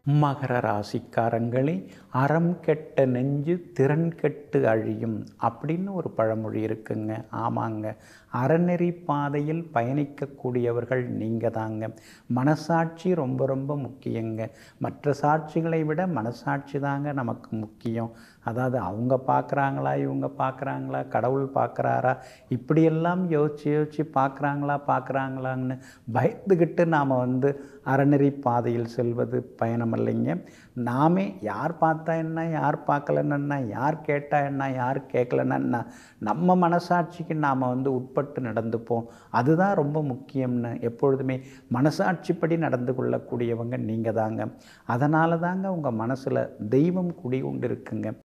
மகர ராசிக்காரங்களே அறம் கெட்ட நெஞ்சு திறன் கெட்டு அழியும் அப்படின்னு ஒரு பழமொழி இருக்குங்க ஆமாங்க அறநெறி பாதையில் பயணிக்கக்கூடியவர்கள் நீங்கள் தாங்க மனசாட்சி ரொம்ப ரொம்ப முக்கியங்க மற்ற சாட்சிகளை விட மனசாட்சி தாங்க நமக்கு முக்கியம் அதாவது அவங்க பார்க்குறாங்களா இவங்க பார்க்குறாங்களா கடவுள் பார்க்குறாரா இப்படியெல்லாம் யோசித்து யோசித்து பார்க்குறாங்களா பார்க்குறாங்களான்னு பயந்துக்கிட்டு நாம் வந்து அறநெறி பாதையில் செல்வது பயணம் இல்லைங்க நாமே யார் பார்த்தா என்ன யார் பார்க்கலன்னா யார் கேட்டால் என்ன யார் கேட்கலன்னா என்ன நம்ம மனசாட்சிக்கு நாம் வந்து உட்பட்டு நடந்துப்போம் அதுதான் ரொம்ப முக்கியம்னு எப்பொழுதுமே மனசாட்சிப்படி நடந்து கொள்ளக்கூடியவங்க நீங்கள் தாங்க அதனால தாங்க உங்கள் மனசில் தெய்வம் குடி கொண்டு இருக்குங்க